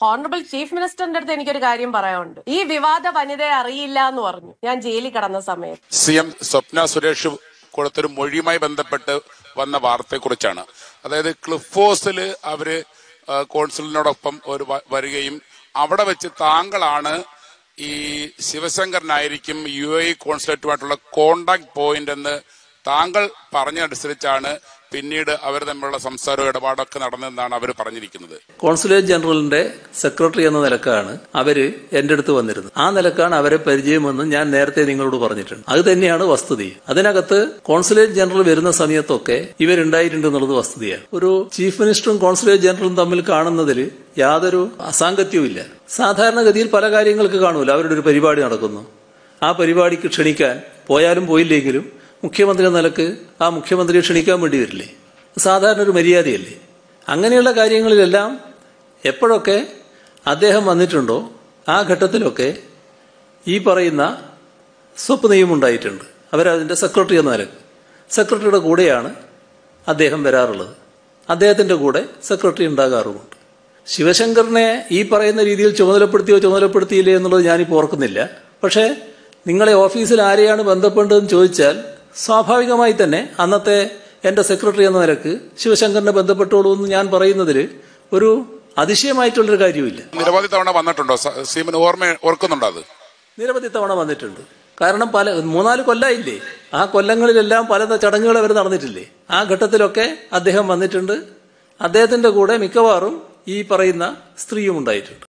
honourable chief മിനിസ്റ്ററിന്റെ അടുത്ത് എനിക്കൊരു കാര്യം പറയാനുണ്ട് ഈ വിവാദ വനിതയെ അറിയില്ല എന്ന് പറഞ്ഞു ഞാൻ ജയിലിൽ കിടന്ന സമയത്ത് സി എം സ്വപ്ന സുരേഷ് കൊടുത്തൊരു മൊഴിയുമായി ബന്ധപ്പെട്ട് വന്ന വാർത്തയെക്കുറിച്ചാണ് അതായത് ക്ലിഫ് ഹൗസിൽ അവര് ആ, കോൺസുലിനോടൊപ്പം ഒരു വ- വരികയും അവിടെ വെച്ച് താങ്കളാണ് ഈ ശിവശങ്കരനായിരിക്കും യു എ കോൺസുലേറ്റുമായിട്ടുള്ള കോണ്ടാക്ട് പോയിന്റ് എന്ന് താങ്കൾ പറഞ്ഞതനുസരിച്ചാണ് പിന്നീട് അവർ തമ്മിലുള്ള സംസാരവും ഇടപാടൊക്കെ നടന്നതെന്നാണ് അവർ പറഞ്ഞിരിക്കുന്നത് കോൺസുലേറ്റ് ജനറലിന്റെ സെക്രട്ടറി എന്ന നിലക്കാണ് അവര് എന്റെ അടുത്ത് വന്നിരുന്നത് ആ നിലക്കാണ് അവരെ പരിചയമെന്ന് ഞാൻ നേരത്തെ നിങ്ങളോട് പറഞ്ഞിട്ടുണ്ട് അത് തന്നെയാണ് വസ്തുതി അതിനകത്ത് കോൺസുലേറ്റ് ജനറൽ വരുന്ന സമയത്തൊക്കെ ഇവരുണ്ടായിട്ടുണ്ട് എന്നുള്ളത് വസ്തുതയാണ് ഒരു ചീഫ് മിനിസ്റ്ററും കോൺസുലേറ്റ് ജനറലും തമ്മിൽ കാണുന്നതിൽ യാതൊരു അസാങ്കത്യവും ഇല്ല സാധാരണഗതിയിൽ പല കാര്യങ്ങൾക്ക് കാണൂല അവരുടെ ഒരു പരിപാടി നടക്കുന്നു ആ പരിപാടിക്ക് ക്ഷണിക്കാൻ പോയാലും പോയില്ലെങ്കിലും മുഖ്യമന്ത്രി എന്ന നിലക്ക് ആ മുഖ്യമന്ത്രിയെ ക്ഷണിക്കാൻ വേണ്ടി വരില്ലേ സാധാരണ ഒരു മര്യാദയല്ലേ അങ്ങനെയുള്ള കാര്യങ്ങളിലെല്ലാം എപ്പോഴൊക്കെ അദ്ദേഹം വന്നിട്ടുണ്ടോ ആ ഘട്ടത്തിലൊക്കെ ഈ പറയുന്ന സ്വപ്നയും ഉണ്ടായിട്ടുണ്ട് അവരതിൻ്റെ സെക്രട്ടറി എന്ന നിലക്ക് സെക്രട്ടറിയുടെ കൂടെയാണ് അദ്ദേഹം വരാറുള്ളത് അദ്ദേഹത്തിൻ്റെ കൂടെ സെക്രട്ടറി ഉണ്ടാകാറുമുണ്ട് ശിവശങ്കറിനെ ഈ പറയുന്ന രീതിയിൽ ചുമതലപ്പെടുത്തിയോ ചുമതലപ്പെടുത്തിയില്ലേ എന്നുള്ളത് ഞാനിപ്പോൾ ഓർക്കുന്നില്ല പക്ഷേ നിങ്ങളെ ഓഫീസിൽ ആരെയാണ് ബന്ധപ്പെട്ടതെന്ന് ചോദിച്ചാൽ സ്വാഭാവികമായി തന്നെ അന്നത്തെ എൻ്റെ സെക്രട്ടറി എന്ന നിലക്ക് ശിവശങ്കറിനെ ബന്ധപ്പെട്ടോളൂ എന്ന് ഞാൻ പറയുന്നതിൽ ഒരു അതിശയമായിട്ടുള്ളൊരു കാര്യമില്ല നിരവധി തവണ വന്നിട്ടുണ്ടോ സ- സീമന് ഓർമ്മ ഓർക്കുന്നുണ്ടോ അത് നിരവധി തവണ വന്നിട്ടുണ്ട് കാരണം പല മൂന്നാല് കൊല്ലായില്ലേ ആ കൊല്ലങ്ങളിലെല്ലാം പല ചടങ്ങുകൾ അവർ നടന്നിട്ടില്ലേ ആ ഘട്ടത്തിലൊക്കെ അദ്ദേഹം വന്നിട്ടുണ്ട് അദ്ദേഹത്തിന്റെ കൂടെ മിക്കവാറും ഈ പറയുന്ന സ്ത്രീയും ഉണ്ടായിട്ടുണ്ട്